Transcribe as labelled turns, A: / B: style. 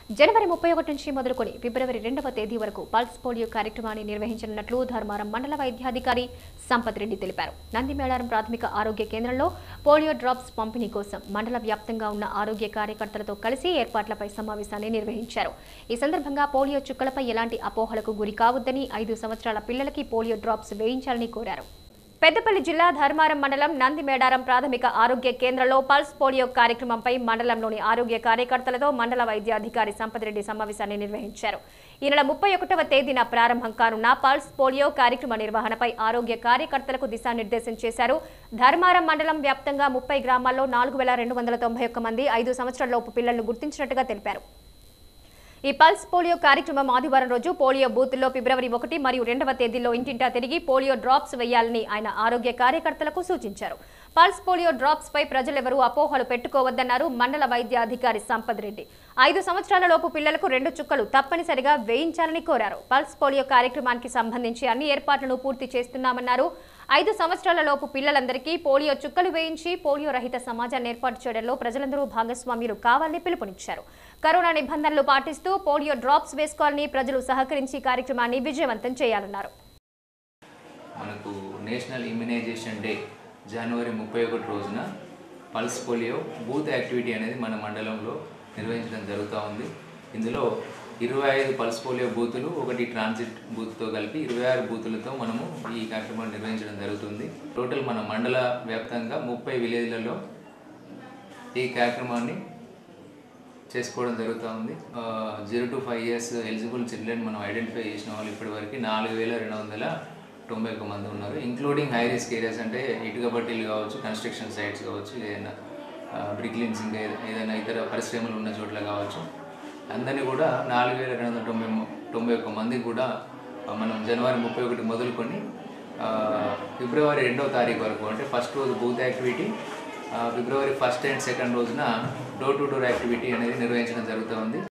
A: జనవరి ముప్పై ఒకటి నుంచి మొదలుకొని ఫిబ్రవరి రెండవ తేదీ వరకు పల్స్ పోలియో కార్యక్రమాన్ని నిర్వహించనున్నట్లు ధర్మారం మండల వైద్యాధికారి సంపత్ రెడ్డి తెలిపారు నందిమేళారం ప్రాథమిక ఆరోగ్య కేంద్రంలో పోలియో డ్రాప్స్ పంపిణీ కోసం మండల వ్యాప్తంగా ఉన్న ఆరోగ్య కార్యకర్తలతో కలిసి ఏర్పాట్లపై సమావేశాన్ని నిర్వహించారు ఈ సందర్భంగా పోలియో చుక్కలపై ఎలాంటి అపోహలకు గురి కావద్దని ఐదు సంవత్సరాల పిల్లలకి పోలియో డ్రాప్స్ వేయించాలని కోరారు పెద్దపల్లి జిల్లా ధర్మారం మండలం నందిమేడారం ప్రాథమిక ఆరోగ్య కేంద్రంలో పల్స్ పోలియో కార్యక్రమంపై మండలంలోని ఆరోగ్య కార్యకర్తలతో మండల వైద్యాధికారి సంపతిరెడ్డి సమావేశాన్ని నిర్వహించారు ఈ నెల ముప్పై ఒకటవ తేదీన ప్రారంభం కానున్న పల్స్ పోలియో కార్యక్రమ నిర్వహణపై ఆరోగ్య కార్యకర్తలకు దిశానిర్దేశం చేశారు ధర్మారం మండలం వ్యాప్తంగా ముప్పై గ్రామాల్లో నాలుగు వేల రెండు వందల తొంభై ఒక్క మంది ఐదు సంవత్సరాలలోపు పిల్లలను గుర్తించినట్టుగా తెలిపారు ఈ పల్స్ పోలియో కార్యక్రమం ఆదివారం రోజు పోలియో బూత్లో ఫిబ్రవరి ఒకటి మరియు రెండవ తేదీలో ఇంటింటా తిరిగి పోలియో డ్రాప్స్ వేయాలని ఆయన ఆరోగ్య కార్యకర్తలకు సూచించారు పల్స్ పోలియో డ్రాప్స్ పై ప్రజలెవరూ అపోహలు పెట్టుకోవద్దన్నారు మండల వైద్య అధికారి సంపత్ రెడ్డి ఐదు సంవత్సరాల లోపు పిల్లలకు రెండు చుక్కలు తప్పనిసరిగా వేయించాలని కోరారు పల్స్ పోలియో కార్యక్రమానికి సంబంధించి అన్ని ఏర్పాట్లను పూర్తి చేస్తున్నామన్నారు ఐదు సంవత్సరాల లోపు పిల్లలందరికీ పోలియో చుక్కలు వేయించి పోలియో రహిత సమాజాన్ని ఏర్పాటు చేయడంలో ప్రజలందరూ భాగస్వామ్యులు కావాలని పిలుపునిచ్చారు కరోనా నిబంధనలు పాటిస్తూ పోలియో డ్రాప్స్ వేసుకోవాలని ప్రజలు సహకరించి కార్యక్రమాన్ని విజయవంతం చేయాలన్నారు
B: మనకు నేషనల్ ఇమ్యునైజేషన్ డే జనవరి ముప్పై ఒకటి రోజున పల్స్ పోలియో బూత్ యాక్టివిటీ అనేది మన మండలంలో నిర్వహించడం జరుగుతూ ఉంది ఇందులో ఇరవై ఐదు పల్స్ పోలియో బూతులు ఒకటి ట్రాన్సిట్ బూత్తో కలిపి ఇరవై ఆరు బూతులతో మనము ఈ కార్యక్రమాన్ని నిర్వహించడం జరుగుతుంది టోటల్ మన మండల వ్యాప్తంగా ముప్పై విలేజ్లలో ఈ కార్యక్రమాన్ని చేసుకోవడం జరుగుతూ ఉంది zero to five years eligible children మనం ఐడెంటిఫై చేసిన వాళ్ళు ఇప్పటివరకు నాలుగు వేల రెండు వందల తొంభై ఒక్క మంది ఉన్నారు ఇంక్లూడింగ్ హై రిస్క్ ఏరియాస్ అంటే ఇటుక బట్టీలు కావచ్చు కన్స్ట్రక్షన్ సైట్స్ కావచ్చు ఏదైనా బ్రిక్లిన్సింగ్ ఏదైనా ఇతర పరిశ్రమలు ఉన్న చోట్ల కావచ్చు అందరినీ కూడా నాలుగు వేల రెండు వందల తొంభై ము- తొంభై ఒక్క మంది కూడా ఆ, మనం జనవరి ముప్పై ఒకటి మొదలుకొని ఆ, ఫిబ్రవరి రెండవ తారీఖు వరకు అంటే ఫస్ట్ రోజు బూత్ యాక్టివిటీ ఆ, ఫిబ్రవరి ఫస్ట్ అండ్ సెకండ్ రోజున డోర్ టు డోర్ యాక్టివిటీ అనేది నిర్వహించడం జరుగుతూ ఉంది